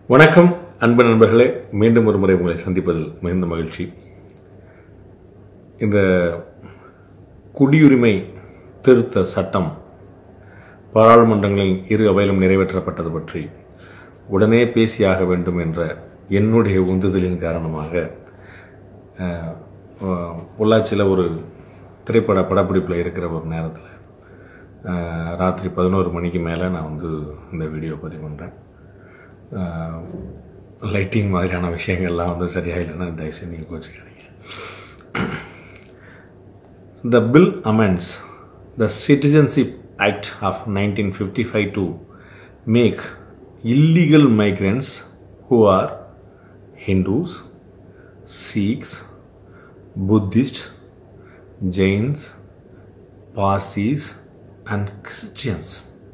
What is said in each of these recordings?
வணக்கம் அன்பு நண்பர்களே மீண்டும் ஒரு முறை உங்களை சந்திப்பதில் மிகுந்த மகிழ்ச்சி இந்த குடியுரிமை திருத்த சட்டம் பாராளுமன்றங்களில் இரு அவையிலும் நிறைவேற்றப்பட்டது பற்றி உடனே பேசியாக வேண்டும் என்ற என்னுடைய உந்துதலின் காரணமாக அஹ், அஹ், பொள்ளாச்சியில் ஒரு திரைப்பட படப்பிடிப்பில் இருக்கிற ஒரு நேரத்தில் அஹ், ராத்திரி பதினோரு மணிக்கு மேலே நான் வந்து இந்த வீடியோ பதிவு பண்ணுறேன் லைட்டிங் மாதிரியான விஷயங்கள்லாம் வந்து சரியாக இல்லைன்னா தயவுசெய்து நீங்கள் கோச்சிக்காதீங்க The bill amends the Citizenship Act of 1955 to make illegal migrants who are Hindus, Sikhs, Buddhists, Jains, Parsis, and Christians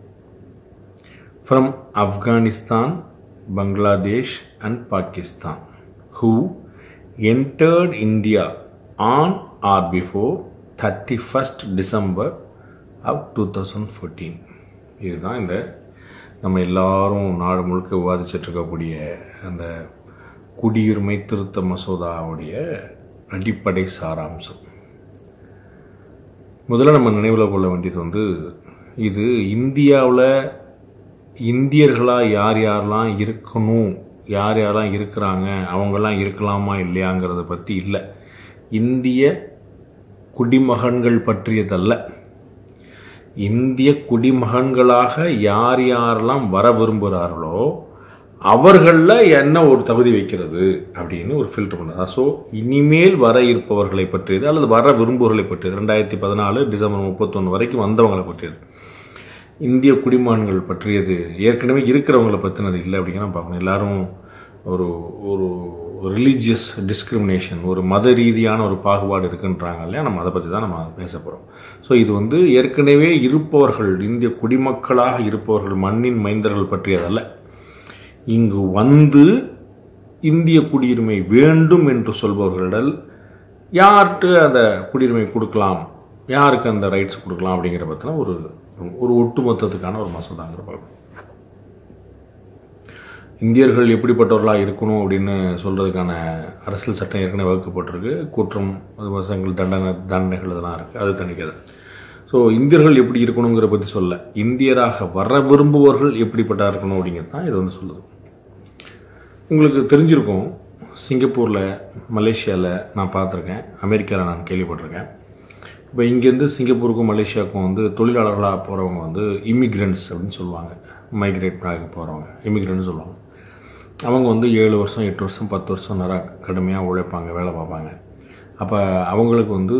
from Afghanistan, Bangladesh, and Pakistan who entered India on or before 31st December of 2014 இதுதான் இந்த நம்ம எல்லாரும் நாடு முழுக்க விவாதிச்சுட்டு இருக்கக்கூடிய அந்த குடியுரிமை திருத்த மசோதாவுடைய அடிப்படை சாராம்சம் முதல்ல நம்ம நினைவில் கொள்ள வேண்டியது வந்து இது இந்தியாவில் இந்தியர்களாக யார் யாரெல்லாம் இருக்கணும் யார் யாரெல்லாம் இருக்கிறாங்க அவங்கெல்லாம் இருக்கலாமா இல்லையாங்கிறத பற்றி இல்லை இந்திய குடிமகன்கள் பற்றியதல்ல இந்திய குடிமகன்களாக யார் யாரெல்லாம் வர விரும்புகிறார்களோ அவர்களில் என்ன ஒரு தகுதி வைக்கிறது அப்படின்னு ஒரு ஃபில்டர் பண்ணுறது ஸோ இனிமேல் வர இருப்பவர்களை பற்றியது அல்லது வர விரும்புவர்களை பற்றியது ரெண்டாயிரத்தி பதினாலு டிசம்பர் முப்பத்தொன்று வரைக்கும் வந்தவங்களை பற்றியது இந்திய குடிமகன்கள் பற்றியது ஏற்கனவே இருக்கிறவங்கள பற்றினது இல்லை அப்படிங்கிற பார்க்கணும் எல்லாரும் ஒரு ஒரு ரிலீஜியஸ் டிஸ்கிரிமினேஷன் ஒரு மத ரீதியான ஒரு பாகுபாடு இருக்குன்றாங்க இல்லையா நம்ம அதை பற்றி தான் நம்ம பேச போகிறோம் ஸோ இது வந்து ஏற்கனவே இருப்பவர்கள் இந்திய குடிமக்களாக இருப்பவர்கள் மண்ணின் மைந்தர்கள் பற்றியதல்ல இங்கு வந்து இந்திய குடியுரிமை வேண்டும் என்று சொல்பவர்களிடம் யார்கிட்ட அந்த குடியுரிமை கொடுக்கலாம் யாருக்கு அந்த ரைட்ஸ் கொடுக்கலாம் அப்படிங்கிற பற்றின ஒரு ஒரு ஒட்டுமொத்தத்துக்கான ஒரு மசோதாங்கிற பார்க்கணும் இந்தியர்கள் எப்படிப்பட்டவர்களாக இருக்கணும் அப்படின்னு சொல்கிறதுக்கான அரசியல் சட்டம் ஏற்கனவே வகுக்கப்பட்டிருக்கு குற்றம் வசங்கள் தண்டனை தண்டனைகள் இதெல்லாம் இருக்குது அது தணிக்கிறது ஸோ இந்தியர்கள் எப்படி இருக்கணுங்கிற பற்றி சொல்ல இந்தியராக வர விரும்புபவர்கள் எப்படிப்பட்டா இருக்கணும் அப்படிங்கிறது தான் இது வந்து சொல்லுது உங்களுக்கு தெரிஞ்சிருக்கும் சிங்கப்பூரில் மலேசியாவில் நான் பார்த்துருக்கேன் அமெரிக்காவில் நான் கேள்விப்பட்டிருக்கேன் இப்போ இங்கேருந்து சிங்கப்பூருக்கும் மலேசியாவுக்கும் வந்து தொழிலாளர்களாக போகிறவங்க வந்து இமிக்ரெண்ட்ஸ் அப்படின்னு சொல்லுவாங்க மைக்ரேட் ஆகி போகிறவங்க இமிக்ரெண்ட்னு சொல்லுவாங்க அவங்க வந்து ஏழு வருஷம் எட்டு வருஷம் பத்து வருஷம் நிறையா கடுமையாக உழைப்பாங்க வேலை பார்ப்பாங்க அப்போ அவங்களுக்கு வந்து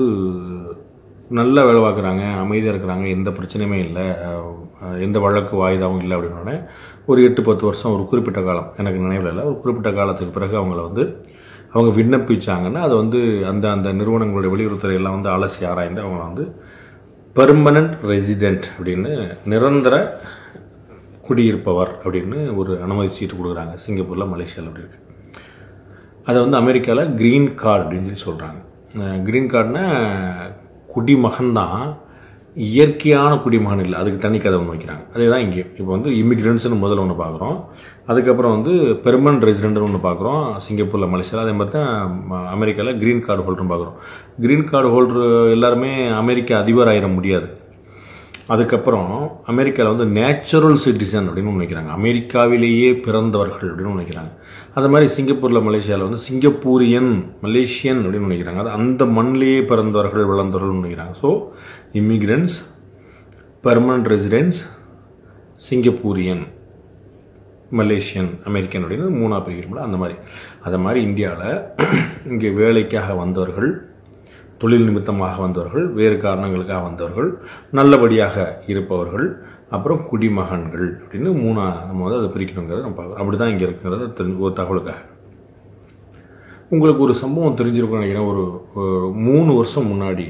நல்ல வேலை பார்க்குறாங்க அமைதியாக இருக்கிறாங்க எந்த பிரச்சனையுமே இல்லை அஹ் எந்த வழக்கு வாய்தாவும் இல்லை அப்படின்னோடனே ஒரு எட்டு பத்து வருஷம் ஒரு குறிப்பிட்ட காலம் எனக்கு நினைவில் இல்லை ஒரு குறிப்பிட்ட காலத்துக்கு பிறகு அவங்கள வந்து அவங்க விண்ணப்பிச்சாங்கன்னா அதை வந்து அந்த அந்த நிறுவனங்களுடைய வெளியுறவுத்துறை எல்லாம் வந்து அலசி ஆராய்ந்து அவங்க வந்து பெர்மனண்ட் ரெசிடெண்ட் அப்படின்னு நிரந்தர குடியிருப்பவர் அப்படின்னு ஒரு அனுமதி சீட்டு கொடுக்குறாங்க சிங்கப்பூரில் மலேசியாவில் அப்படி இருக்குது அதை வந்து அமெரிக்காவில் க்ரீன் கார்டு அப்படின்னு சொல்லி சொல்கிறாங்க க்ரீன் கார்டுனா குடிமகன் தான் இயற்கையான குடிமகன் இல்லை அதுக்கு தனி கதை ஒன்று வைக்கிறாங்க அதே தான் இங்கே இப்போ வந்து இமிக்ரெண்ட்ஸ்னு முதல்ல ஒன்று பார்க்குறோம் அதுக்கப்புறம் வந்து பெர்மனன்ட் ரெசிடென்ட்னு ஒன்று பார்க்குறோம் சிங்கப்பூரில் மலேசியாவில் அதே மாதிரி தான் ம- அமெரிக்காவில் க்ரீன் கார்டு ஹோல்டர்னு பார்க்குறோம் க்ரீன் கார்டு ஹோல்டர் எல்லாருமே அமெரிக்கா அதிபர் ஆயிட முடியாது அதுக்கப்புறம் அமெரிக்காவில் வந்து நேச்சுரல் சிட்டிசன் அப்படின்னு ஒன்று வைக்கிறாங்க அமெரிக்காவிலேயே பிறந்தவர்கள் அப்படின்னு ஒன்று வைக்கிறாங்க அது மாதிரி சிங்கப்பூரில் மலேசியாவில் வந்து சிங்கப்பூரியன் மலேசியன் அப்படின்னு ஒன்று வைக்கிறாங்க அது அந்த மண்ணிலேயே பிறந்தவர்கள் வளர்ந்தவர்கள் நினைக்கிறாங்க so immigrants permanent residents Singaporean Malaysian American அப்படின்னு மூணா பிரிக்கிறோம்ல அந்த மாதிரி அது மாதிரி இந்தியாவில் இங்கே வேலைக்காக வந்தவர்கள் தொழில் நிமித்தமாக வந்தவர்கள் வேறு காரணங்களுக்காக வந்தவர்கள் நல்லபடியாக இருப்பவர்கள் அப்புறம் குடிமகன்கள் அப்படின்னு மூணா நம்ம வந்து அதை பிரிக்கணுங்கிறத நம்ம பார்க்குறோம் அப்படி தான் இங்கே இருக்கிறத தெரிஞ்சு ஒரு தகவலுக்காக உங்களுக்கு ஒரு சம்பவம் தெரிஞ்சிருக்கும்னு நினைக்கிறேன் ஒரு ஒரு மூணு வருஷம் முன்னாடி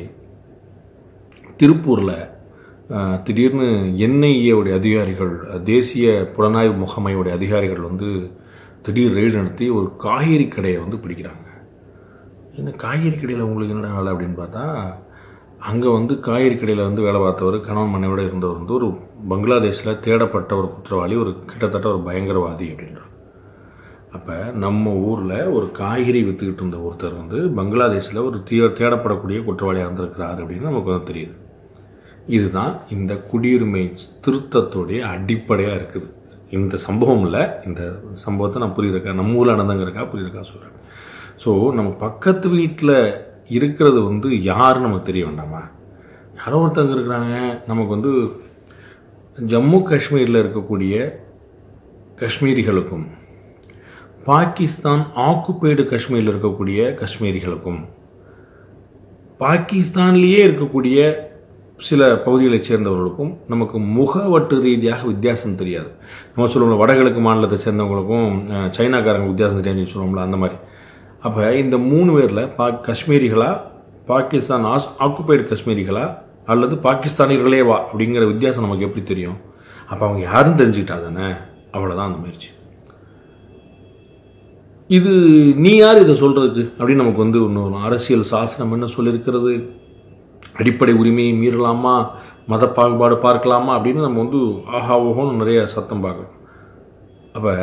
திருப்பூரில் அஹ், திடீர்னு என்ஐஏவுடைய அதிகாரிகள் தேசிய புலனாய்வு முகமையுடைய அதிகாரிகள் வந்து திடீர் ரெய்டு நடத்தி ஒரு காய்கறி கடையை வந்து பிடிக்கிறாங்க என்ன காய்கறி கடையில் உங்களுக்கு என்னடா வேலை அப்படின்னு பார்த்தா அங்கே வந்து காய்கறி கடையில் வந்து வேலை பார்த்தவர் கணவன் மனைவியோட இருந்தவர் வந்து ஒரு பங்களாதேஷில் தேடப்பட்ட ஒரு குற்றவாளி ஒரு கிட்டத்தட்ட ஒரு பயங்கரவாதி அப்படின்றார் அப்போ நம்ம ஊரில் ஒரு காய்கறி விற்றுக்கிட்டு இருந்த ஒருத்தர் வந்து பங்களாதேஷில் ஒரு தீ தேடப்படக்கூடிய குற்றவாளியாக இருந்திருக்கிறார் அப்படின்னு நமக்கு வந்து தெரியுது இதுதான் இந்த குடியுரிமை திருத்தத்துடைய அடிப்படையாக இருக்குது இந்த சம்பவம் இல்லை இந்த சம்பவத்தை நான் புரியுறக்கா நம்ம ஊரில் நடந்தங்கிறக்கா புரியுறக்கா சொல்கிறேன் ஸோ நம்ம பக்கத்து வீட்டில் இருக்கிறது வந்து யாருன்னு நமக்கு தெரிய வேண்டாமா யாரோ ஒருத்தவங்க இருக்கிறாங்க நமக்கு வந்து ஜம்மு காஷ்மீரில் இருக்கக்கூடிய காஷ்மீரிகளுக்கும் பாகிஸ்தான் ஆக்குபைடு காஷ்மீரில் இருக்கக்கூடிய காஷ்மீரிகளுக்கும் பாகிஸ்தான்லேயே இருக்கக்கூடிய சில பகுதிகளைச் சேர்ந்தவர்களுக்கும் நமக்கு முகவட்டு ரீதியாக வித்தியாசம் தெரியாது நம்ம சொல்லுவோம் வடகிழக்கு மாநிலத்தை சேர்ந்தவங்களுக்கும் அஹ், சைனாக்காரங்க வித்தியாசம் தெரியாதுன்னு சொல்லுவோம்ல அந்த மாதிரி அப்போ இந்த மூணு பேரில் பா காஷ்மீரிகளா பாகிஸ்தான் ஆஸ் ஆக்குபைடு காஷ்மீரிகளா அல்லது பாகிஸ்தானியர்களே வா அப்படிங்கிற வித்தியாசம் நமக்கு எப்படி தெரியும் அப்போ அவங்க யாரும் தெரிஞ்சுக்கிட்டா தானே அவ்வளோதான் அந்த முயற்சி இது நீ யார் இதை சொல்கிறதுக்கு அப்படின்னு நமக்கு வந்து ஒன்று வரும். அரசியல் சாசனம் என்ன சொல்லியிருக்கிறது அடிப்படை உரிமையை மீறலாமா மத பாகுபாடு பார்க்கலாமா அப்படின்னு நம்ம வந்து ஆஹா ஓஹோன்னு நிறைய சத்தம் பார்க்குறோம் அப்போ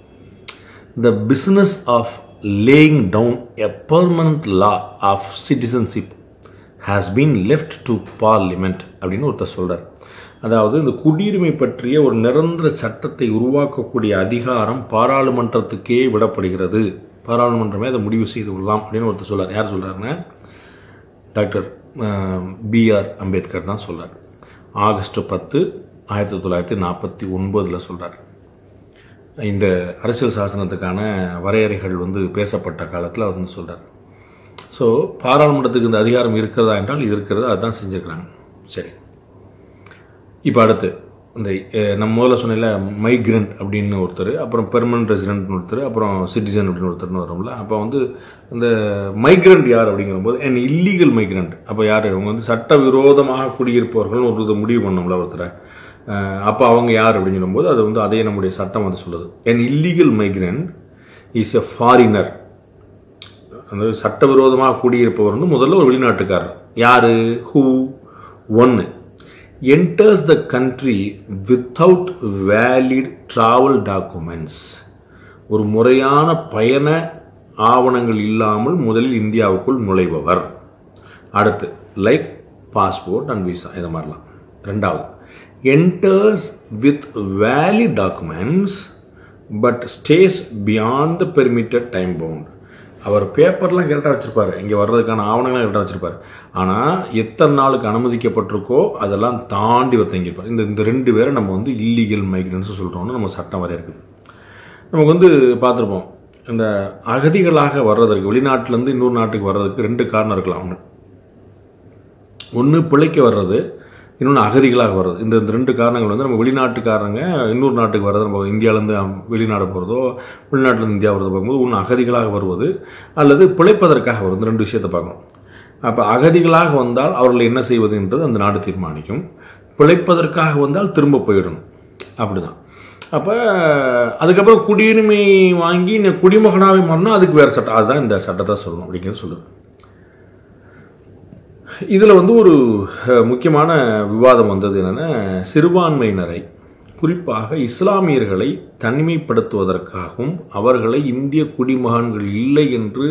the business of laying down a permanent law of citizenship has been left to parliament அப்படின்னு ஒருத்தர் சொல்கிறார் அதாவது இந்த குடியுரிமை பற்றிய ஒரு நிரந்தர சட்டத்தை உருவாக்கக்கூடிய அதிகாரம் பாராளுமன்றத்துக்கே விடப்படுகிறது பாராளுமன்றமே அதை முடிவு செய்து கொள்ளலாம் அப்படின்னு ஒருத்தர் சொல்றார் யார் சொல்கிறாருன்னா டாக்டர் பிஆர் அம்பேத்கர் தான் சொல்றார் ஆகஸ்ட் பத்து ஆயிரத்தி தொள்ளாயிரத்தி நாற்பத்தி ஒன்பதில் சொல்கிறார் இந்த அரசியல் சாசனத்துக்கான வரையறைகள் வந்து பேசப்பட்ட காலத்தில் அவர் வந்து சொல்கிறார் ஸோ பாராளுமன்றத்துக்கு இந்த அதிகாரம் இருக்கிறதா என்றால் இருக்கிறது அதுதான் செஞ்சுருக்கிறாங்க சரி இப்போ அடுத்து இந்த அஹ், நம்ம முதல்ல சொன்னல மைக்ரண்ட் அப்படின்னு ஒருத்தர் அப்புறம் பெர்மனன்ட் ரெசிடென்ட்னு ஒருத்தர் அப்புறம் சிட்டிசன் அப்படின்னு ஒருத்தர்னு வரும்ல அப்போ வந்து இந்த மைக்ரண்ட் யார் அப்படிங்கிறபோது என் இல்லீகல் மைக்ரண்ட் அப்போ யார் அவங்க வந்து சட்டவிரோதமாக குடியிருப்பவர்கள் ஒரு இது முடிவு பண்ணோம்ல ஒருத்தரை அஹ், அப்போ அவங்க யார் அப்படின்னு சொல்லும்போது அது வந்து அதே நம்முடைய சட்டம் வந்து சொல்லுது an illegal migrant is a foreigner அந்த சட்டவிரோதமாக குடியிருப்பவர் வந்து முதல்ல ஒரு வெளிநாட்டுக்காரர் யாரு ஹூ ஒன்று enters the country without valid travel documents ஒரு முறையான பயண ஆவணங்கள் இல்லாமல் முதலில் இந்தியாவுக்குள் நுழைபவர் அடுத்து லைக் பாஸ்போர்ட் அண்ட் விசா இது மாதிரிலாம் ரெண்டாவது enters with valid documents but stays beyond the permitted time bound அவர் பேப்பர்லாம் கரெக்டாக வச்சுருப்பாரு இங்கே வர்றதுக்கான ஆவணங்கள்லாம் கரெக்டாக வச்சுருப்பாரு ஆனால் எத்தனை நாளுக்கு அனுமதிக்கப்பட்டிருக்கோ அதெல்லாம் தாண்டி அவர் தங்கியிருப்பார் இந்த இந்த ரெண்டு பேரை நம்ம வந்து இல்லீகல் மைக்ரன்ஸ் சொல்கிறோம்னு நம்ம சட்டம் வரைய இருக்குது நமக்கு வந்து பார்த்துருப்போம் இந்த அகதிகளாக வர்றதற்கு வெளிநாட்டிலேருந்து இன்னொரு நாட்டுக்கு வர்றதுக்கு ரெண்டு காரணம் இருக்கலாம் ஒன்று ஒன்று பிழைக்க வர்றது இன்னொன்று அகதிகளாக வர்றது இந்த இந்த ரெண்டு காரணங்கள் வந்து நம்ம வெளிநாட்டுக்காரங்க இன்னொரு நாட்டுக்கு வர்றது நம்ம இந்தியாவிலேருந்து வெளிநாடு போகிறதோ வெளிநாட்டிலேருந்து இந்தியா வரதோ பார்க்கும்போது ஒன்று அகதிகளாக வருவது அல்லது பிழைப்பதற்காக வருவது இந்த ரெண்டு விஷயத்தை பார்க்கணும் அப்போ அகதிகளாக வந்தால் அவர்கள் என்ன செய்வது என்றது அந்த நாடு தீர்மானிக்கும் பிழைப்பதற்காக வந்தால் திரும்ப போயிடணும் அப்படிதான் அப்போ அதுக்கப்புறம் குடியுரிமை வாங்கி நீ குடிமகனாகவே மாறினா அதுக்கு வேறு சட்டம் அதுதான் இந்த சட்டத்தை சொல்லணும் அப்படிங்கிறது சொல்லுது இதில் வந்து ஒரு அஹ், முக்கியமான விவாதம் வந்தது என்னென்னா சிறுபான்மையினரை குறிப்பாக இஸ்லாமியர்களை தனிமைப்படுத்துவதற்காகவும் அவர்களை இந்திய குடிமகன்கள் இல்லை என்று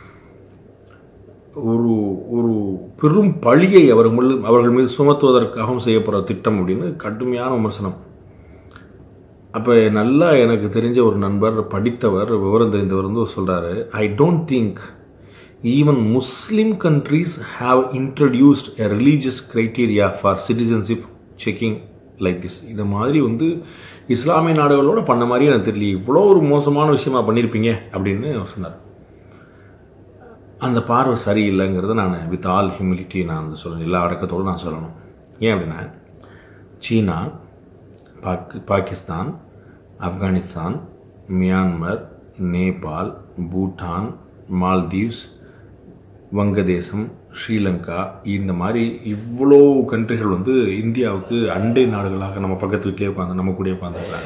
ஒரு ஒரு பெரும் பழியை அவர்கள் மீது அவர்கள் மீது சுமத்துவதற்காகவும் செய்யப்படுற திட்டம் அப்படின்னு கடுமையான விமர்சனம் அப்போ நல்லா எனக்கு தெரிஞ்ச ஒரு நண்பர் படித்தவர் விவரம் தெரிந்தவர் வந்து சொல்கிறாரு I don't think even Muslim countries have introduced a religious criteria for citizenship checking like this இது மாதிரி வந்து இஸ்லாமிய நாடுகளோட பண்ண மாதிரி எனக்கு தெரியல இவ்வளோ ஒரு மோசமான விஷயமா பண்ணியிருப்பீங்க அப்படின்னு அவர் சொன்னார் அந்த பார்வை சரியில்லைங்கிறத நான் வித் ஆல் ஹியூமிலிட்டி நான் வந்து சொல்லணும் எல்லா அடக்கத்தோடு நான் சொல்லணும் ஏன் அப்படின்னா சீனா பாக் பாகிஸ்தான் ஆப்கானிஸ்தான் மியான்மர் நேபாள் பூட்டான் மால்தீவ்ஸ் வங்கதேசம் ஸ்ரீலங்கா இந்த மாதிரி இவ்வளோ கண்ட்ரிகள் வந்து இந்தியாவுக்கு அண்டை நாடுகளாக நம்ம பக்கத்து வீட்டிலே உட்காந்து நம்ம கூட உட்காந்துருக்காங்க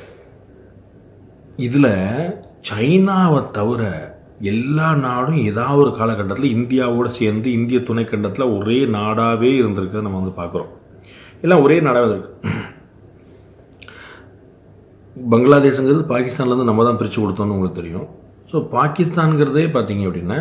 இதில் சைனாவை தவிர எல்லா நாடும் ஏதாவது ஒரு காலகட்டத்தில் இந்தியாவோடு சேர்ந்து இந்திய துணைக்கண்டத்தில் ஒரே நாடாகவே இருந்திருக்கிறத நம்ம வந்து பார்க்குறோம் எல்லாம் ஒரே நாடாகவே இருக்கு பங்களாதேஷுங்கிறது பாகிஸ்தான்லேருந்து நம்ம தான் பிரித்து கொடுத்தோம்னு உங்களுக்கு தெரியும் ஸோ பாகிஸ்தான்கிறதே பார்த்தீங்க அப்படின்னா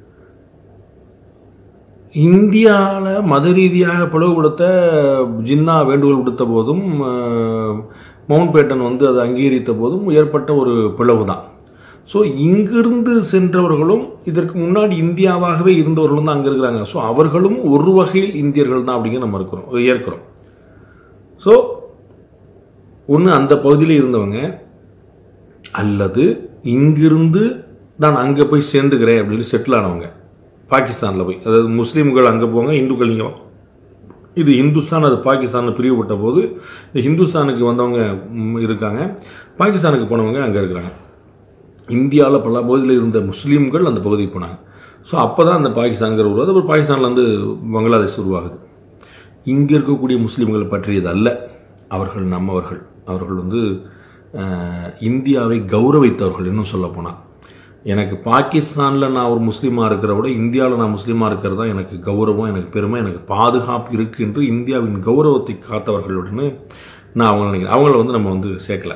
இந்தியாவில் மத ரீதியாக பிளவுபடுத்த ஜின்னா வேண்டுகோள் விடுத்த போதும் அஹ், மவுண்ட் பேட்டன் வந்து அதை அங்கீகரித்த போதும் ஏற்பட்ட ஒரு பிளவு தான் ஸோ இங்கிருந்து சென்றவர்களும் இதற்கு முன்னாடி இந்தியாவாகவே இருந்தவர்களும் தான் அங்கே இருக்கிறாங்க ஸோ அவர்களும் ஒரு வகையில் இந்தியர்கள் தான் அப்படிங்கிற நம்ம இருக்கிறோம் ஏற்கிறோம் ஸோ ஒன்று அந்த பகுதியில் இருந்தவங்க அல்லது இங்கிருந்து நான் அங்கே போய் சேர்ந்துக்கிறேன் அப்படின்னு செட்டில் ஆனவங்க பாகிஸ்தானில் போய் அதாவது முஸ்லீம்கள் அங்கே போங்க இந்துக்கள் இங்கே வாங்க. இது இந்துஸ்தான் அது பாகிஸ்தான் பிரிவுபட்ட போது இந்த ஹிந்துஸ்தானுக்கு வந்தவங்க ம், இருக்காங்க பாகிஸ்தானுக்கு போனவங்க அங்கே இருக்கிறாங்க இந்தியாவில் பல பகுதியில் இருந்த முஸ்லீம்கள் அந்த பகுதிக்கு போனாங்க ஸோ அப்போ தான் அந்த பாகிஸ்தான்கிற உருவாது அப்புறம் பாகிஸ்தான்லேருந்து பங்களாதேஷ் உருவாகுது இங்கே இருக்கக்கூடிய முஸ்லீம்கள் பற்றியது அல்ல அவர்கள் நம்மவர்கள் அவர்கள் வந்து அஹ், இந்தியாவை கௌரவித்தவர்கள் இன்னும் சொல்ல போனால் எனக்கு பாகிஸ்தானில் நான் ஒரு முஸ்லீமாக இருக்கிறத விட இந்தியாவில் நான் முஸ்லீமாக இருக்கிறது தான் எனக்கு கௌரவம் எனக்கு பெருமை எனக்கு பாதுகாப்பு இருக்குது என்று இந்தியாவின் கௌரவத்தை காத்தவர்கள் அப்படின்னு நான் அவங்கள நினைக்கிறேன் அவங்கள வந்து நம்ம வந்து சேர்க்கல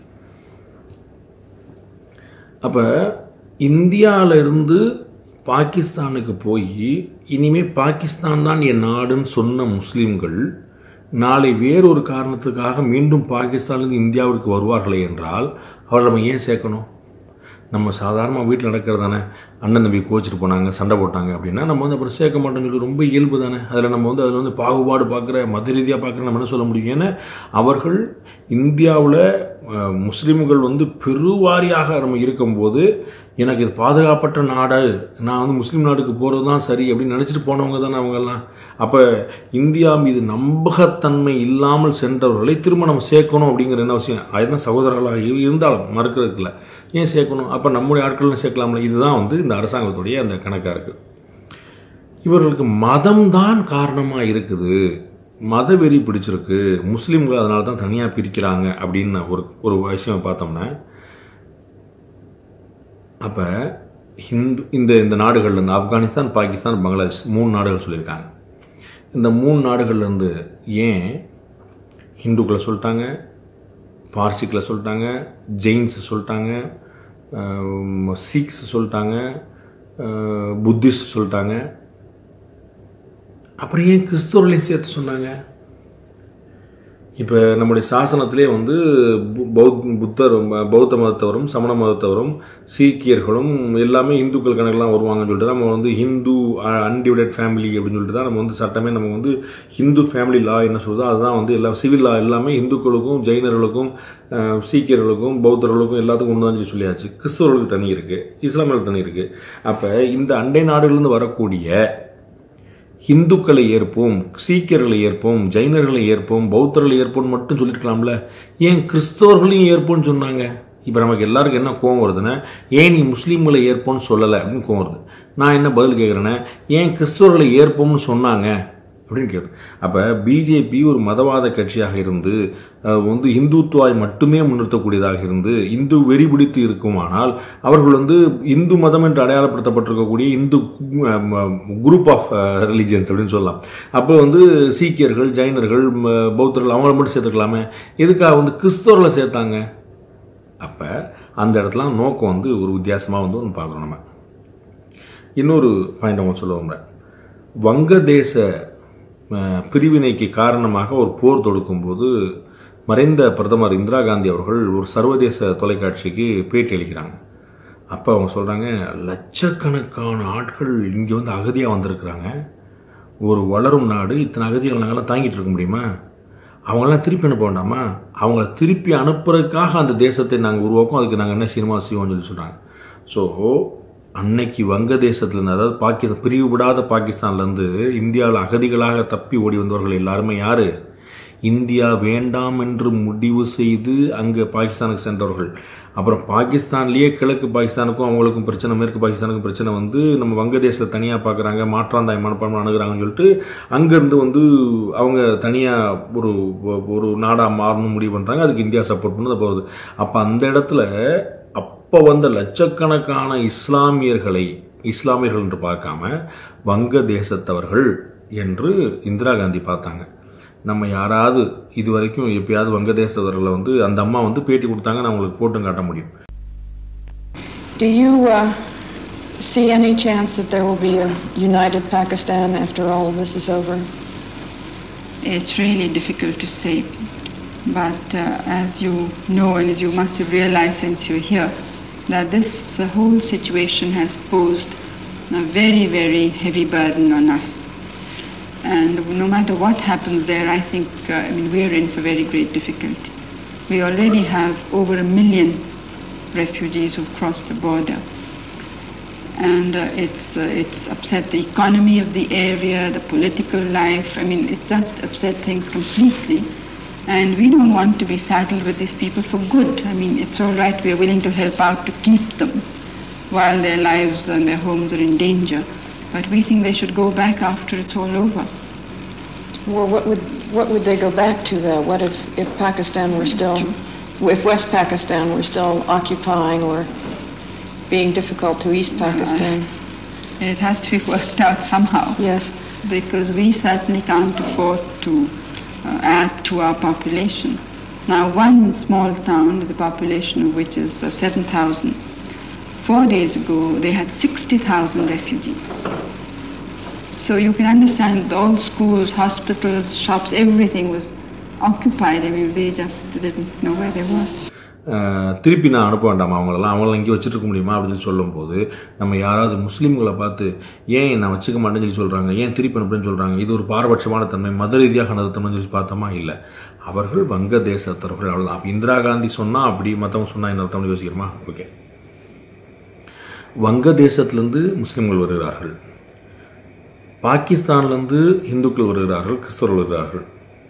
அப்போ இந்தியால இருந்து பாகிஸ்தானுக்கு போய் இனிமே பாகிஸ்தான் தான் என் நாடுன்னு சொன்ன முஸ்லீம்கள் நாளை வேறொரு காரணத்துக்காக மீண்டும் பாகிஸ்தானிலிருந்து இந்தியாவிற்கு வருவார்களே என்றால் அவரை நம்ம ஏன் சேர்க்கணும் நம்ம சாதாரணமாக வீட்டில் நடக்கிறது தானே அண்ணன் தம்பி கோச்சிட்டு போனாங்க சண்டை போட்டாங்க அப்படின்னா நம்ம வந்து அப்புறம் சேர்க்க மாட்டோம்னு சொல்லி ரொம்ப இயல்பு தானே அதில் நம்ம வந்து அதில் வந்து பாகுபாடு பார்க்குற மத ரீதியாக பார்க்குற நம்ம என்ன சொல்ல முடியும் ஏன்னா அவர்கள் இந்தியாவில் அஹ், முஸ்லீம்கள் வந்து பெருவாரியாக நம்ம இருக்கும்போது எனக்கு இது பாதுகாப்பற்ற நாடு நான் வந்து முஸ்லீம் நாடுக்கு போகிறது தான் சரி அப்படின்னு நினச்சிட்டு போனவங்க தானே அவங்கெல்லாம் அப்போ இந்தியா மீது நம்பகத்தன்மை இல்லாமல் சென்றவர்களை திரும்ப நம்ம சேர்க்கணும் அப்படிங்கிற என்ன அவசியம் அதுதான் சகோதரர்களாக இரு- இருந்தாலும் மறுக்கிறதுக்கு இல்லை ஏன் சேர்க்கணும் அப்போ நம்முடைய ஆட்களும் சேர்க்கலாம்ல இதுதான் வந்து இந்த அரசாங்கத்துடைய அந்த கணக்காக இருக்குது இவர்களுக்கு மதம்தான் காரணமாக இருக்குது மத வெறி பிடிச்சிருக்கு முஸ்லீம்கள் அதனால தான் தனியாக பிரிக்கிறாங்க அப்படின்னு ஒரு ஒரு விஷயம் பார்த்தோம்னா அப்போ ஹிந்து இந்த இந்த நாடுகள்ல இருந்து ஆப்கானிஸ்தான் பாகிஸ்தான் பங்களாதேஷ் மூணு நாடுகள் சொல்லியிருக்காங்க இந்த மூணு நாடுகள்லேருந்து ஏன் ஹிந்துக்களை சொல்லிட்டாங்க பார்சிக்களை சொல்லிட்டாங்க ஜெயின்ஸ் சொல்லிட்டாங்க சீக்ஸ் சொல்லிட்டாங்க புத்திஸ்ட் சொல்லிட்டாங்க அப்புறம் ஏன் கிறிஸ்தவர்களையும் சேர்த்து சொன்னாங்க இப்போ நம்முடைய சாசனத்திலே வந்து பு- பௌத் புத்தர் பௌத்த மதத்தவரும் சமண மதத்தவரும் சீக்கியர்களும் எல்லாமே இந்துக்கள் கணக்கெல்லாம் வருவாங்கன்னு சொல்லிட்டு நம்ம வந்து ஹிந்து அன்டிவைடட் ஃபேமிலி அப்படின்னு சொல்லிட்டு தான் நம்ம வந்து சட்டமே நம்ம வந்து ஹிந்து ஃபேமிலி லா என்ன சொல்லுதோ அதுதான் வந்து எல்லா சிவில் லா எல்லாமே இந்துக்களுக்கும் ஜெயினர்களுக்கும் அஹ், சீக்கியர்களுக்கும் பௌத்தர்களுக்கும் எல்லாத்துக்கும் ஒன்று தான் சொல்லி சொல்லியாச்சு கிறிஸ்தவர்களுக்கு தனி இருக்குது இஸ்லாமியர்களுக்கு தனி இருக்குது அப்போ இந்த அண்டை நாடுகளிலிருந்து வரக்கூடிய ஹிந்துக்களை ஏற்போம் சீக்கியர்களை ஏற்போம் ஜைனர்களை ஏற்போம் பௌத்தர்களை ஏற்போம் மட்டும் சொல்லியிருக்கலாம்ல ஏன் கிறிஸ்தவர்களையும் ஏற்போம்னு சொன்னாங்க இப்போ நமக்கு எல்லாருக்கும் என்ன கோவம் வருதுன்னா ஏன் நீ முஸ்லீம்களை ஏற்போம்னு சொல்லலை அப்படின்னு கோவம் வருது நான் என்ன பதில் கேட்குறேன்னா ஏன் கிறிஸ்தவர்களை ஏற்போம்னு சொன்னாங்க அப்படின்னு கேட்குறேன் அப்போ பிஜேபி ஒரு மதவாத கட்சியாக இருந்து அஹ், வந்து இந்துத்துவாய் மட்டுமே முன்னிறுத்தக்கூடியதாக இருந்து இந்து வெறி பிடித்து இருக்குமானால் அவர்கள் வந்து இந்து மதம் என்று அடையாளப்படுத்தப்பட்டிருக்கக்கூடிய இந்து குரூப் ஆஃப் ரிலிஜியன்ஸ் அப்படின்னு சொல்லலாம் அப்போ வந்து சீக்கியர்கள் ஜைனர்கள் ம, பௌத்தர்கள் அவங்கள மட்டும் சேர்த்துக்கலாமே எதுக்காக வந்து கிறிஸ்தவர்களை சேர்த்தாங்க அப்போ அந்த இடத்துல நோக்கம் வந்து ஒரு வித்தியாசமாக வந்து ஒன்று பார்க்குறோம் நம்ம இன்னொரு பாயிண்ட் அவங்க சொல்ல விரும்புகிறேன் வங்கதேச அஹ், பிரிவினைக்கு காரணமாக ஒரு போர் தொடுக்கும்போது மறைந்த பிரதமர் இந்திரா காந்தி அவர்கள் ஒரு சர்வதேச தொலைக்காட்சிக்கு பேட்டி அளிக்கிறாங்க அப்போ அவங்க சொல்கிறாங்க லட்சக்கணக்கான ஆட்கள் இங்கே வந்து அகதியாக வந்திருக்கிறாங்க ஒரு வளரும் நாடு இத்தனை அகதிகள் நாங்களாம் தாங்கிட்டு இருக்க முடியுமா அவங்களாம் திருப்பி அனுப்ப வேண்டாமா அவங்கள திருப்பி அனுப்புறதுக்காக அந்த தேசத்தை நாங்கள் உருவாக்கும் அதுக்கு நாங்கள் என்ன சினிமா செய்வோம்னு சொல்லி சொல்கிறாங்க ஸோ அன்னைக்கு வங்கதேசத்துலேருந்து அதாவது பாகிஸ்தான் பிரிவுபடாத பாகிஸ்தான்லேருந்து இந்தியாவில் அகதிகளாக தப்பி ஓடி வந்தவர்கள் எல்லாருமே யார் இந்தியா வேண்டாம் என்று முடிவு செய்து அங்கே பாகிஸ்தானுக்கு சென்றவர்கள் அப்புறம் பாகிஸ்தான்லேயே கிழக்கு பாகிஸ்தானுக்கும் அவங்களுக்கும் பிரச்சனை மேற்கு பாகிஸ்தானுக்கும் பிரச்சனை வந்து நம்ம வங்கதேசத்தை தனியாக பார்க்குறாங்க மாற்றாந்தாய் மனப்பான்மை அணுகுறாங்கன்னு சொல்லிட்டு அங்கேருந்து வந்து அவங்க தனியாக ஒரு ஒரு நாடாக மாறணும் முடிவு பண்ணுறாங்க அதுக்கு இந்தியா சப்போர்ட் பண்ணது போகுது அப்போ அந்த இடத்துல அப்போ வந்த லட்சக்கணக்கான இஸ்லாமியர்களை இஸ்லாமியர்கள் என்று பார்க்காம வங்க தேசத்தவர்கள் என்று இந்திரா காந்தி பார்த்தாங்க நம்ம யாராவது இது வரைக்கும் எப்பயாவது வங்கதேசவர்களை வந்து அந்த அம்மா வந்து பேட்டி கொடுத்தாங்க நான் உங்களுக்கு போட்டும் காட்ட முடியும் Do you uh, see any chance that there will be a united Pakistan after all this is over? It's really difficult to say. But uh, as you know, and as you must have realized since you're here, that this uh, whole situation has posed a very, very heavy burden on us. And no matter what happens there, I think, uh, I mean, we're in for very great difficulty. We already have over a million refugees who've crossed the border. And uh, it's, uh, it's upset the economy of the area, the political life. I mean, it's just upset things completely. And we don't want to be saddled with these people for good. I mean, it's all right, we are willing to help out to keep them while their lives and their homes are in danger. But we think they should go back after it's all over. Well, what would what would they go back to though? What if, if Pakistan were still, if West Pakistan were still occupying or being difficult to East Pakistan? It has to be worked out somehow. Yes. because we certainly can't afford to uh, add to our population. Now, one small town, the population of which is uh, 7,000, four days ago they had 60,000 refugees. So you can understand that all schools, hospitals, shops, everything was occupied. I mean, they just didn't know where they were. அஹ், திருப்பி நான் அனுப்ப வேண்டாமா அவங்களெல்லாம் அவங்கள இங்கே வச்சுட்டு இருக்க முடியுமா அப்படின்னு சொல்லும்போது நம்ம யாராவது முஸ்லீம்களை பார்த்து ஏன் நான் வச்சுக்க மாட்டேன்னு சொல்லி சொல்கிறாங்க ஏன் திருப்பி அனுப்புறேன்னு சொல்கிறாங்க இது ஒரு பாரபட்சமான தன்மை மத ரீதியாக நடத்தணும்னு சொல்லி பார்த்தோமா இல்லை அவர்கள் வங்கதேசத்தவர்கள் அவ்வளோதான் அப்போ இந்திரா காந்தி சொன்னால் அப்படி மற்றவங்க சொன்னால் என்ன அர்த்தம்னு யோசிக்கிறோமா ஓகே வங்கதேசத்திலேருந்து முஸ்லீம்கள் வருகிறார்கள் பாகிஸ்தான்லேருந்து இந்துக்கள் வருகிறார்கள் கிறிஸ்தவர்கள் வருகிறார்கள்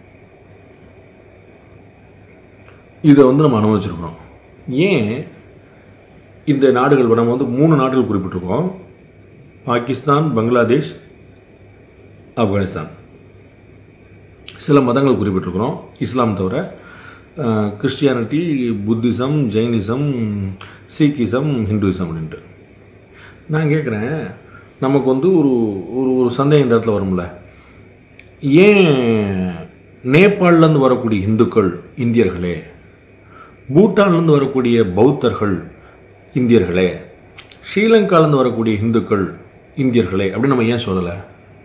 இதை வந்து நம்ம அனுபவிச்சிருக்கிறோம் ஏன் இந்த நாடுகள் நம்ம வந்து மூணு நாடுகள் குறிப்பிட்டிருக்கோம் பாகிஸ்தான் பங்களாதேஷ் ஆப்கானிஸ்தான் சில மதங்கள் குறிப்பிட்டிருக்கிறோம் இஸ்லாம் தவிர ah, Christianity Buddhism Jainism Sikhism Hinduism அப்படின்ட்டு நான் கேட்குறேன் நமக்கு வந்து ஒரு ஒரு ஒரு சந்தேகம் இந்த இடத்துல வரும்ல ஏன் நேபாளிலேருந்து வரக்கூடிய இந்துக்கள் இந்தியர்களே பூட்டான்லேருந்து வரக்கூடிய பௌத்தர்கள் இந்தியர்களே ஸ்ரீலங்காலேருந்து வரக்கூடிய இந்துக்கள் இந்தியர்களே அப்படின்னு நம்ம ஏன் சொல்லலை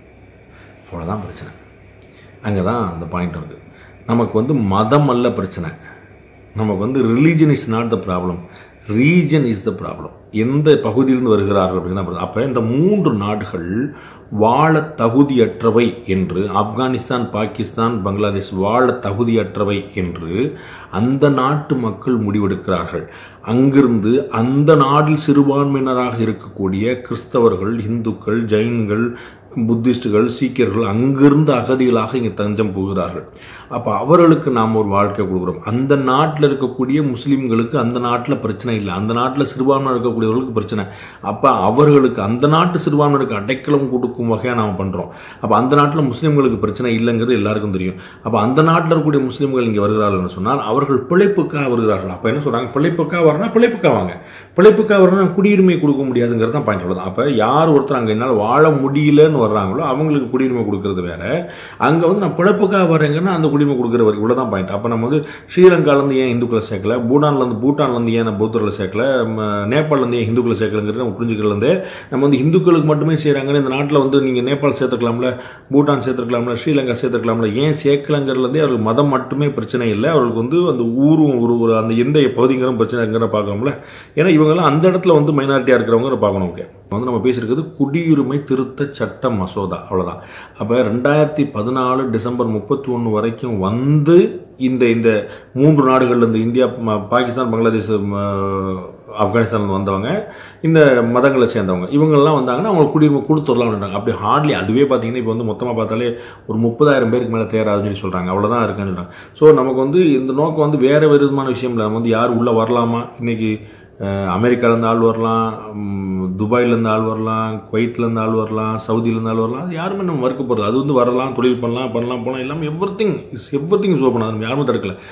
அவ்வளோதான் பிரச்சனை அங்கே தான் அந்த பாயிண்ட் இருக்குது நமக்கு வந்து மதம் அல்ல பிரச்சனை நமக்கு வந்து religion is not the problem region is the problem எந்த பகுதியிலிருந்து வருகிறார்கள் அப்படின்னு தான் அப்போ இந்த மூன்று நாடுகள் வாழ தகுதியற்றவை என்று ஆப்கானிஸ்தான் பாகிஸ்தான் பங்களாதேஷ் வாழ தகுதியற்றவை என்று அந்த நாட்டு மக்கள் முடிவெடுக்கிறார்கள் அங்கிருந்து அந்த நாட்டில் சிறுபான்மையினராக இருக்கக்கூடிய கிறிஸ்தவர்கள் இந்துக்கள் ஜெயின்கள் புத்திஸ்டுகள் சீக்கியர்கள் அங்கிருந்து அகதிகளாக இங்கே தஞ்சம் புகுகிறார்கள் அப்போ அவர்களுக்கு நாம் ஒரு வாழ்க்கை கொடுக்குறோம் அந்த நாட்டில் இருக்கக்கூடிய முஸ்லீம்களுக்கு அந்த நாட்டில் பிரச்சனை இல்லை அந்த நாட்டில் சிறுபான்மை இருக்கக்கூடியவர்களுக்கு பிரச்சனை அப்போ அவர்களுக்கு அந்த நாட்டு சிறுபான்மையினருக்கு அடைக்கலம் கொடுக்கும் வகையாக நாம் பண்ணுறோம் அப்போ அந்த நாட்டில் முஸ்லீம்களுக்கு பிரச்சனை இல்லைங்கிறது எல்லாருக்கும் தெரியும் அப்போ அந்த நாட்டில் இருக்கக்கூடிய முஸ்லீம்கள் இங்கே வருகிறார்கள் சொன்னால் அவர்கள் பிழைப்புக்காக வருகிறார்கள் அப்போ என்ன சொல்கிறாங்க பிழைப்புக்காக வரனா பிழைப்புக்காக வாங்க பிழைப்புக்காக வரணும் குடியுரிமை கொடுக்க முடியாதுங்கிறது தான் பாயிண்ட் அவ்வளோதான் அப்போ யார் ஒருத்தர் அங்கே என்னால் வாழ முடியலன்னு வர்றாங்களோ அவங்களுக்கு குடியுரிமை கொடுக்கறது வேற அங்கே வந்து நான் பிழைப்புக்காக வரேங்கன்னா அந்த குடியுரிமை கொடுக்குற வரைக்கும் இவ்வளோ தான் பாயிண்ட் அப்போ நம்ம வந்து ஸ்ரீலங்காலேருந்து ஏன் இந்துக்களை சேர்க்கல பூட்டான்லேருந்து பூட்டான்லேருந்து ஏன் நம்ம பௌத்தர்களை சேர்க்கல ம, நேபாள்லேருந்து ஏன் இந்துக்களை சேர்க்கலங்கிறது நம்ம புரிஞ்சுக்கிறதுலேருந்து நம்ம வந்து இந்துக்களுக்கு மட்டுமே செய்கிறாங்கன்னு இந்த நாட்டில் வந்து நீங்கள் நேபாள் சேர்த்துக்கலாம்ல பூட்டான் சேர்த்துக்கலாம்ல ஸ்ரீலங்கா சேர்த்துக்கலாம்ல ஏன் சேர்க்கலங்கிறதுலேருந்தே அவர்களுக்கு மதம் மட்டுமே பிரச்சனை இல்லை அவர்களுக்கு வந்து அந்த ஊரும் ஒரு ஒரு அந்த எந்த பகுதிங்கிற பிரச்சனைங்கிற பார்க்கணும்ல ஏன்னா இவங்கெல்லாம் அந்த இடத்துல வந்து மைனாரிட்டியாக இருக்கிறவங்க பார்க்கணும் ஓகே வந்து நம்ம பேசியிருக்கிறது குடியுரிமை திருத்த சட்ட மசோதா அவ்வளோதான் அப்போ ரெண்டாயிரத்தி பதினாலு டிசம்பர் முப்பத்தி ஒன்று வரைக்கும் வந்து இந்த இந்த மூன்று நாடுகள்லேருந்து இந்தியா ம- பாகிஸ்தான் பங்களாதேஷ் ம, ஆப்கானிஸ்தான்ல வந்தவங்க இந்த மதங்களை சேர்ந்தவங்க இவங்கெல்லாம் வந்தாங்கன்னா அவங்க குடியுரிமை கொடுத்துடலாம் அப்படி ஹார்ட்லி அதுவே பார்த்தீங்கன்னா இப்போ வந்து மொத்தமாக பார்த்தாலே ஒரு முப்பதாயிரம் பேருக்கு மேலே தேராதுன்னு சொல்லி சொல்கிறாங்க அவ்வளோதான் இருக்குன்னு சொல்கிறாங்க ஸோ நமக்கு வந்து இந்த நோக்கம் வந்து வேறு விதமான விஷயம் இல்லை நம்ம வந்து யார் உள்ளே வரலாமா இன்னைக்கு அஹ், அமெரிக்காலேருந்து ஆள் வரலாம் ம், துபாயிலேருந்து ஆள் வரலாம் குவைத்லேருந்து ஆள் வரலாம் சவுதியிலேருந்து ஆள் வரலாம் அது யாருமே நம்ம மறுக்க போகிறது அது வந்து வரலாம் தொழில் பண்ணலாம் பண்ணலாம் போகலாம் எல்லாமே everything is everything is open அது நம்ம யாருமே தடுக்கல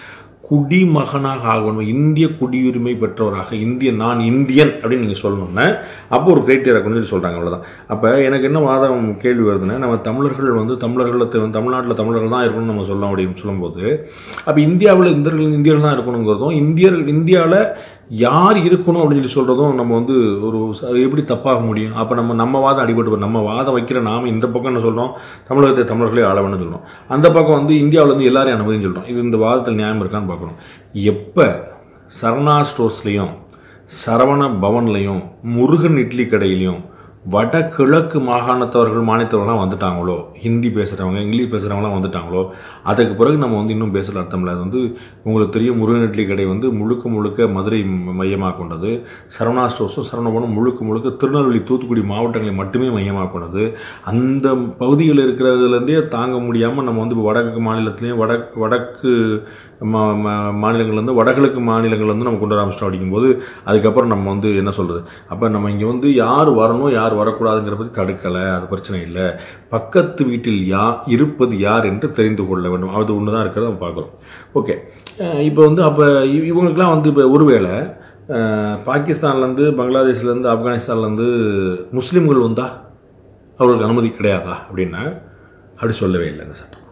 குடிமகனாக ஆகணும் இந்திய குடியுரிமை பெற்றவராக இந்திய நான் இந்தியன் அப்படின்னு நீங்கள் சொல்லணும்னா அப்போ ஒரு கிரைட்டீரியா கொண்டு சொல்லி சொல்கிறாங்க அவ்வளோதான் அப்போ எனக்கு என்ன வாதம் கேள்வி வருதுன்னா நம்ம தமிழர்கள் வந்து தமிழர்களை தமிழ்நாட்டில் தமிழர்கள் தான் இருக்கணும்னு நம்ம சொல்லலாம் அப்படின்னு சொல்லும்போது அப்போ இந்தியாவில் இந்தியர்கள் இந்தியர்கள் தான் இருக்கணுங்கிறதும் இந்தியர்கள் இந்தியாவில் யார் இருக்கணும் அப்படின்னு சொல்லி சொல்கிறதும் நம்ம வந்து ஒரு ச- அது எப்படி தப்பாக முடியும் அப்போ நம்ம நம்ம வாதம் அடிபட்டு போயிடும். நம்ம வாதம் வைக்கிற நாம இந்த பக்கம் என்ன சொல்கிறோம் தமிழகத்தை தமிழர்களே ஆள வேணும்னு சொல்கிறோம் அந்த பக்கம் வந்து இந்தியாவில் வந்து எல்லாரையும் அனுமதின்னு சொல்கிறோம் இது இந்த வாதத்தில் நியாயம் இருக்கான்னு பார்க்கணும் எப்போ சரணா ஸ்டோர்ஸ்லேயும் சரவண பவன்லையும் முருகன் இட்லி கடையிலையும் வடகிழக்கு மாகாணத்தவர்கள் மாநிலத்தவர்கள்லாம் வந்துட்டாங்களோ ஹிந்தி பேசுகிறவங்க இங்கிலீஷ் பேசுகிறவங்களாம் வந்துட்டாங்களோ அதுக்கு பிறகு நம்ம வந்து இன்னும் பேசல அர்த்தம் இல்லை அது வந்து உங்களுக்கு தெரியும் முருகன் இட்லி கடை வந்து முழுக்க முழுக்க மதுரை ம- மையமாக கொண்டது சரவணா ஸ்டோர்ஸும் சரவணபவனும் முழுக்க முழுக்க திருநெல்வேலி தூத்துக்குடி மாவட்டங்களை மட்டுமே மையமாக கொண்டது அந்த பகுதியில் இருக்கிறதுலேருந்தே தாங்க முடியாமல் நம்ம வந்து இப்போ வடக்கு மாநிலத்திலையும் வடக்கு வடக்கு மா மா- மாநிலங்கள்லேருந்து வடகிழக்கு மாநிலங்கள்லேருந்து நம்ம கொண்டு வர ஆரம்பிச்சிட்டோம் அப்படிங்கும்போது அதுக்கப்புறம் நம்ம வந்து என்ன சொல்கிறது அப்போ நம்ம இங்கே வந்து யார் வரணும் யார் வரக்கூடாதுங்கிற பற்றி தடுக்கலை அது பிரச்சனை இல்லை பக்கத்து வீட்டில் யா இருப்பது யார் என்று தெரிந்து கொள்ள வேண்டும் அது ஒன்று தான் இருக்கிறத நம்ம பார்க்குறோம் ஓகே இப்போ வந்து அப்போ இவங்களுக்குலாம் வந்து இப்போ ஒருவேளை அஹ், பாகிஸ்தான்லேருந்து பங்களாதேஷ்லேருந்து ஆப்கானிஸ்தான்லேருந்து முஸ்லீம்கள் வந்தா அவர்களுக்கு அனுமதி கிடையாதா அப்படின்னா அப்படி சொல்லவே இல்லை இந்த சட்டம்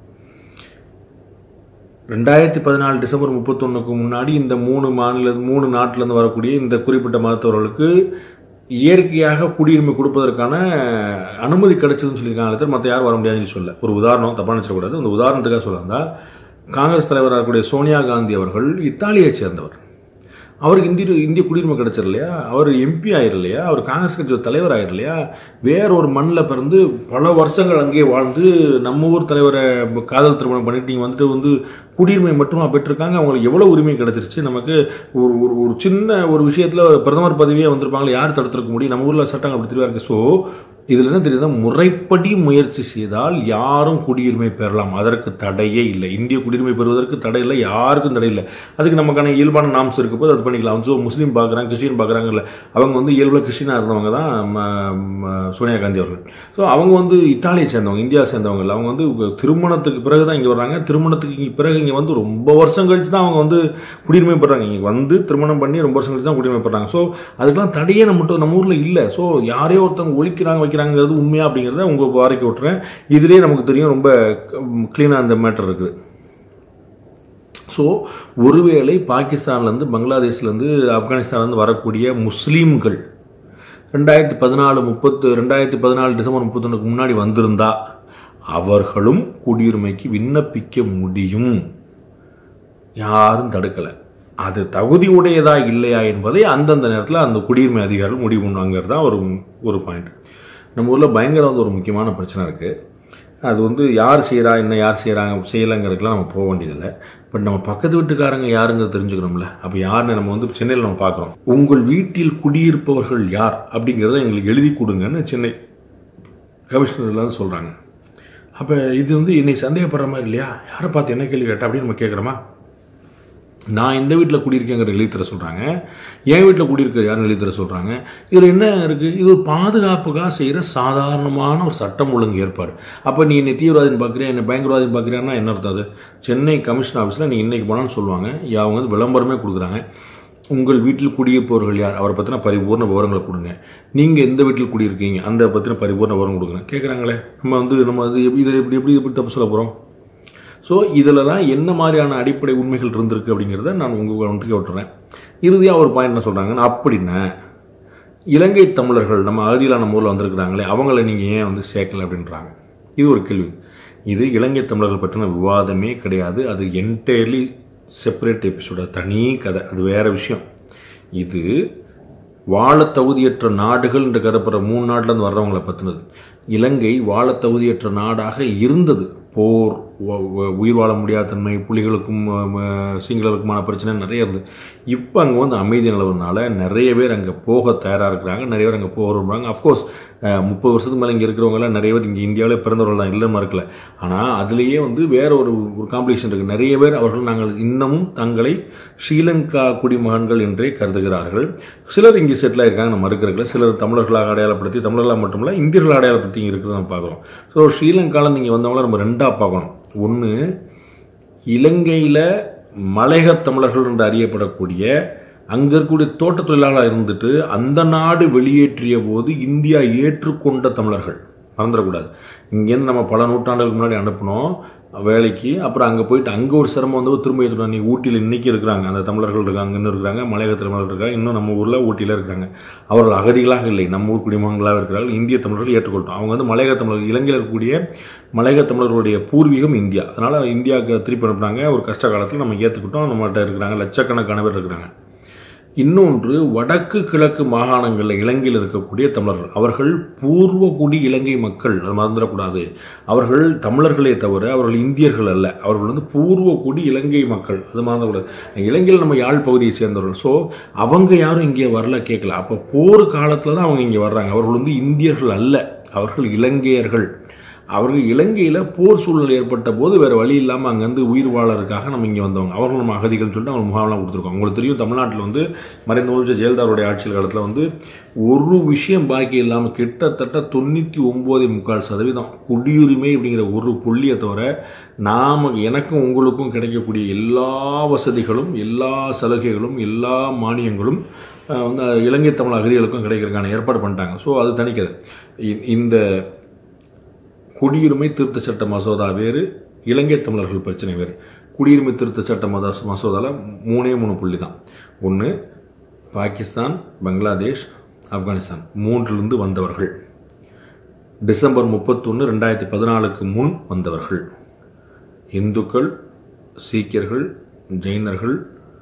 ரெண்டாயிரத்தி பதினாலு டிசம்பர் முப்பத்தொன்னுக்கு முன்னாடி இந்த மூணு மாநில மூணு நாட்டிலேருந்து வரக்கூடிய இந்த குறிப்பிட்ட மதத்தவர்களுக்கு இயற்கையாக குடியுரிமை கொடுப்பதற்கான அனுமதி கிடைச்சதுன்னு சொல்லியிருக்காங்க தவிர மற்ற யாரும் வர முடியாதுன்னு சொல்ல ஒரு உதாரணம் தப்பாக நினச்சக்கூடாது அந்த உதாரணத்துக்காக சொல்லலாம் காங்கிரஸ் தலைவராக இருக்கக்கூடிய சோனியா காந்தி அவர்கள் இத்தாலியைச் சேர்ந்தவர் அவருக்கு இந்திய இந்திய குடியுரிமை கிடைச்சிரு இல்லையா அவர் எம்பி ஆயிரு இல்லையா அவர் காங்கிரஸ் கட்சி தலைவர் ஆயிரு இல்லையா வேற ஒரு மண்ணில் பிறந்து பல வருஷங்கள் அங்கேயே வாழ்ந்து நம்ம ஊர் தலைவரை காதல் திருமணம் பண்ணிட்டு நீங்கள் வந்துட்டு வந்து குடியுரிமை மட்டுமா பெற்றிருக்காங்க அவங்களுக்கு எவ்வளோ உரிமை கிடைச்சிருச்சு நமக்கு ஒரு ஒரு ஒரு சின்ன ஒரு விஷயத்தில் பிரதமர் பதவியே வந்திருப்பாங்களே யார் தடுத்திருக்க முடியும் நம்ம ஊரில் சட்டங்கள் அப்படி தெளிவாக இருக்குது ஸோ இதில் என்ன தெரியுதுன்னா முறைப்படி முயற்சி செய்தால் யாரும் குடியுரிமை பெறலாம் அதற்கு தடையே இல்லை இந்திய குடியுரிமை பெறுவதற்கு தடை இல்லை யாருக்கும் தடை இல்லை அதுக்கு நமக்கான இயல்பான நாம்ஸ் இருக்க போது அது பண்ணிக்கலாம் ஸோ முஸ்லீம் பார்க்குறாங்க கிறிஸ்டின் பார்க்குறாங்கல்ல அவங்க வந்து இயல்பில் கிறிஸ்டினாக இருந்தவங்க தான் ம- ம- சோனியா காந்தி அவர்கள் ஸோ அவங்க வந்து இத்தாலியை சேர்ந்தவங்க இந்தியா சேர்ந்தவங்க இல்லை அவங்க வந்து திருமணத்துக்கு பிறகு தான் இங்கே வர்றாங்க திருமணத்துக்கு இங்க பிறகு இங்கே வந்து ரொம்ப வருஷம் கழிச்சு தான் அவங்க வந்து குடியுரிமை பெறாங்க இங்கே வந்து திருமணம் பண்ணி ரொம்ப வருஷம் கழிச்சு தான் குடியுரிமை பெறாங்க ஸோ அதுக்கெல்லாம் தடையே நம்ம நம்ம ஊரில் இல்லை ஸோ யாரையோ ஒருத்தவங்க ஒழிக்கிறாங்க வைக்கிறாங்கிறது உண்மையா அப்படிங்கிறத உங்கள் வாரிக்கை விட்டுறேன் இதுலேயே நமக்கு தெரியும் ரொம்ப க்ளீனாக அந்த மேட்டர் இருக்குது ஸோ ஒருவேளை பாகிஸ்தான்லேருந்து பங்களாதேஷ்லேருந்து ஆப்கானிஸ்தான்லேருந்து வரக்கூடிய முஸ்லீம்கள் ரெண்டாயிரத்தி பதினாலு முப்பத்து ரெண்டாயிரத்தி பதினாலு டிசம்பர் முப்பத்தொன்னுக்கு முன்னாடி வந்திருந்தா அவர்களும் குடியுரிமைக்கு விண்ணப்பிக்க முடியும் யாரும் தடுக்கலை அது தகுதி உடையதா இல்லையா என்பதை அந்தந்த நேரத்தில் அந்த குடியுரிமை அதிகாரிகள் முடிவு பண்ணுவாங்கிறது தான் ஒரு ஒரு பாயிண்ட் நம்ம ஊரில் பயங்கரவாத ஒரு முக்கியமான பிரச்சனை இருக்குது அது வந்து யார் செய்கிறா என்ன யார் செய்கிறாங்க செய்யலைங்கிறதுக்கெலாம் நம்ம போக வேண்டியதில்லை பட் நம்ம பக்கத்து வீட்டுக்காரங்க யாருங்கிறத தெரிஞ்சுக்கணும்ல அப்போ யாருன்னு நம்ம வந்து சென்னையில் நம்ம பார்க்குறோம் உங்கள் வீட்டில் குடியிருப்பவர்கள் யார் அப்படிங்கிறத எங்களுக்கு எழுதி கொடுங்கன்னு சென்னை கமிஷனர் எல்லாம் சொல்கிறாங்க அப்போ இது வந்து என்னை சந்தேகப்படுற மாதிரி இல்லையா யாரை பார்த்து என்ன கேள்வி கேட்டா அப்படின்னு நம்ம கேட்குறோமா நான் இந்த வீட்டில் குடியிருக்கேங்கிற எழுதி தர சொல்கிறாங்க என் வீட்டில் குடியிருக்க யாரும் எழுதி தர சொல்கிறாங்க இதில் என்ன இருக்குது இது ஒரு பாதுகாப்புக்காக செய்கிற சாதாரணமான ஒரு சட்டம் ஒழுங்கு ஏற்பாடு அப்போ நீ என்னை தீவிரவாதின்னு பார்க்குறியா என்னை பயங்கரவாதின்னு பார்க்குறியான்னா என்ன அர்த்தம் அது சென்னை கமிஷன் ஆஃபீஸில் நீ இன்னைக்கு போனான்னு சொல்லுவாங்க யா, அவங்க வந்து விளம்பரமே கொடுக்குறாங்க உங்கள் வீட்டில் குடியிருப்பவர்கள் யார் அவரை பற்றின பரிபூர்ண விவரங்களை கொடுங்க நீங்கள் எந்த வீட்டில் குடியிருக்கீங்க அந்த பற்றின பரிபூர்ண விவரம் கொடுங்க கேட்குறாங்களே நம்ம வந்து நம்ம வந்து எப்படி இதை எப்படி எப்படி எப்படி தப்பு சொல்ல போகிறோம் ஸோ இதிலலாம் என்ன மாதிரியான அடிப்படை உண்மைகள் இருந்திருக்கு அப்படிங்கிறத நான் உங்கள் கவனத்துக்கு விட்டுறேன் இறுதியாக ஒரு பாயிண்ட் என்ன சொல்கிறாங்கன்னா அப்படின்னா இலங்கை தமிழர்கள் நம்ம அகதியில் நம்ம ஊரில் வந்திருக்கிறாங்களே அவங்கள நீங்கள் ஏன் வந்து சேர்க்கல அப்படின்றாங்க இது ஒரு கேள்வி இது இலங்கை தமிழர்கள் பற்றின விவாதமே கிடையாது அது என்டையர்லி செப்பரேட் எபிசோட தனி கதை அது வேற விஷயம் இது வாழ தகுதியற்ற நாடுகள் என்று கருதுப்படுற மூணு நாட்டிலேருந்து வர்றவங்களை பற்றினது இலங்கை வாழ தகுதியற்ற நாடாக இருந்தது போர் வ- வ- உயிர் வாழ முடியாத தன்மை புலிகளுக்கும் அஹ், ம- சிங்களருக்குமான பிரச்சனை நிறைய இருந்தது இப்போ அங்கே வந்து அமைதி நிலவுனால நிறைய பேர் அங்கே போக தயாராக இருக்கிறாங்க நிறைய பேர் அங்கே போக விரும்புகிறாங்க அஃப்கோர்ஸ் முப்பது வருஷத்துக்கு மேலே இங்கே இருக்கிறவங்கலாம் நிறைய பேர் இங்கே இந்தியாவிலே பிறந்தவர்கள் தான் இல்லைன்னு இருக்கல ஆனால் அதுலேயே வந்து வேற ஒரு ஒரு காம்படிஷன் இருக்குது நிறைய பேர் அவர்கள் நாங்கள் இன்னமும் தங்களை ஸ்ரீலங்கா குடிமகன்கள் என்றே கருதுகிறார்கள் சிலர் இங்கே செட்டில் ஆயிருக்காங்க நம்ம இருக்கிறதுல சிலர் தமிழர்களாக அடையாளப்படுத்தி தமிழர்களாக மட்டுமல்ல இந்தியர்களாக அடையாளப்படுத்தி இங்கே இருக்கிறத நம்ம பார்க்குறோம் ஸோ ஸ்ரீலங்காவில் நீங்கள் வந்தவங்கள நம்ம ரெண்டாக பார்க்கணும் ஒன்று இலங்கையில் மலையகத் தமிழர்கள் என்று அறியப்படக்கூடிய அங்கே இருக்கக்கூடிய தோட்டத் தொழிலாளராக இருந்துட்டு அந்த நாடு வெளியேற்றிய போது இந்தியா ஏற்றுக்கொண்ட தமிழர்கள் மறந்துடக்கூடாது இங்கேருந்து நம்ம பல நூற்றாண்டுகளுக்கு முன்னாடி அனுப்பினோம் வேலைக்கு அப்புறம் அங்கே போயிட்டு அங்கே ஒரு சிரமம் வந்து திரும்ப ஏற்றுட்டோம் நீ ஊட்டியில் இன்னைக்கு இருக்கிறாங்க அந்த தமிழர்கள் இருக்காங்க இன்னும் இருக்கிறாங்க மலையக தமிழர்கள் இருக்காங்க இன்னும் நம்ம ஊரில் ஊட்டியில் இருக்காங்க அவர்கள் அகதிகளாக இல்லை நம்ம ஊர் குடிமகங்களாக இருக்கிறார்கள் இந்திய தமிழர்கள் ஏற்றுக்கொள்ட்டோம் அவங்க வந்து மலையக தமிழர்கள் இலங்கையில் இருக்கக்கூடிய மலையக தமிழர்களுடைய பூர்வீகம் இந்தியா அதனால் இந்தியாவுக்கு திருப்பி அனுப்புனாங்க ஒரு கஷ்ட காலத்தில் நம்ம ஏற்றுக்கிட்டோம் நம்மகிட்ட இருக்கிறாங்க லட்சக்கணக்கான பேர் இருக்கிறாங்க இன்னொன்று வடக்கு கிழக்கு மாகாணங்களில் இலங்கையில் இருக்கக்கூடிய தமிழர்கள் அவர்கள் பூர்வகுடி இலங்கை மக்கள் அது மறந்துடக்கூடாது அவர்கள் தமிழர்களே தவிர அவர்கள் இந்தியர்கள் அல்ல அவர்கள் வந்து பூர்வகுடி இலங்கை மக்கள் அது மறந்துடக்கூடாது இலங்கையில் நம்ம யாழ் பகுதியை சேர்ந்தவர்கள் ஸோ அவங்க யாரும் இங்கே வரல கேட்கல அப்போ போர் காலத்தில் தான் அவங்க இங்கே வர்றாங்க அவர்கள் வந்து இந்தியர்கள் அல்ல அவர்கள் இலங்கையர்கள் அவர்கள் இலங்கையில் போர் சூழல் ஏற்பட்ட போது வேறு வழி இல்லாமல் அங்கேருந்து உயிர் வாழறதுக்காக நம்ம இங்கே வந்தவங்க அவர்கள் நம்ம அகதிகள்னு சொல்லிட்டு அவங்க முகாம்லாம் கொடுத்துருக்கோம் உங்களுக்கு தெரியும் தமிழ்நாட்டில் வந்து மறைந்த முதலமைச்சர் ஜெயலலிதாவுடைய ஆட்சியில் காலத்தில் வந்து ஒரு விஷயம் பாக்கி இல்லாமல் கிட்டத்தட்ட தொண்ணூற்றி ஒம்பது முக்கால் சதவீதம் குடியுரிமை அப்படிங்கிற ஒரு புள்ளியை தவிர நாம் எனக்கும் உங்களுக்கும் கிடைக்கக்கூடிய எல்லா வசதிகளும் எல்லா சலுகைகளும் எல்லா மானியங்களும் அஹ், வந்து இலங்கை தமிழ் அகதிகளுக்கும் கிடைக்கிறதுக்கான ஏற்பாடு பண்ணிட்டாங்க ஸோ அது தணிக்கிறது இ- இந்த குடியுரிமை திருத்த சட்ட மசோதா வேறு இலங்கை தமிழர்கள் பிரச்சனை வேறு குடியுரிமை திருத்த சட்ட மத மசோதாவில் மூணே மூணு புள்ளி தான் ஒன்று பாகிஸ்தான் பங்களாதேஷ் ஆப்கானிஸ்தான் மூன்றிலிருந்து வந்தவர்கள் டிசம்பர் முப்பத்தொன்று ரெண்டாயிரத்தி பதினாலுக்கு முன் வந்தவர்கள் இந்துக்கள் சீக்கியர்கள் ஜெயினர்கள்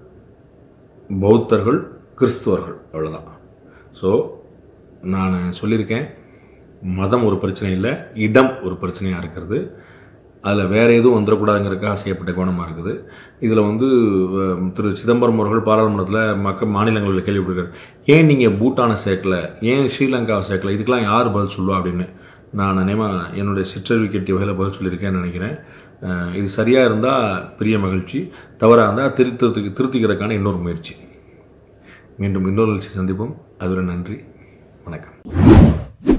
பௌத்தர்கள் கிறிஸ்துவர்கள் அவ்வளோதான் ஸோ நான் சொல்லியிருக்கேன் மதம் ஒரு பிரச்சனை இல்லை இடம் ஒரு பிரச்சனையாக இருக்கிறது அதில் வேறு எதுவும் வந்துடக்கூடாதுங்கிறதுக்காக செய்யப்பட்ட கவனமாக இருக்குது இதில் வந்து அஹ், திரு சிதம்பரம் அவர்கள் பாராளுமன்றத்தில் மக்கள் மாநிலங்களில் கேள்விப்பட்டிருக்காரு ஏன் நீங்கள் பூட்டானை சேர்க்கல ஏன் ஸ்ரீலங்காவை சேர்க்கல இதுக்கெல்லாம் யார் பதில் சொல்லுவா அப்படின்னு நான் நினைவாக என்னுடைய சிற்றறிவு கேட்டிய வகையில் பதில் சொல்லியிருக்கேன்னு நினைக்கிறேன் அஹ், இது சரியாக இருந்தால் பெரிய மகிழ்ச்சி தவறாக இருந்தால் திருத்தத்துக்கு திருத்திக்கிறதுக்கான இன்னொரு முயற்சி மீண்டும் இன்னொரு நிகழ்ச்சி சந்திப்போம் அதுவரை நன்றி வணக்கம்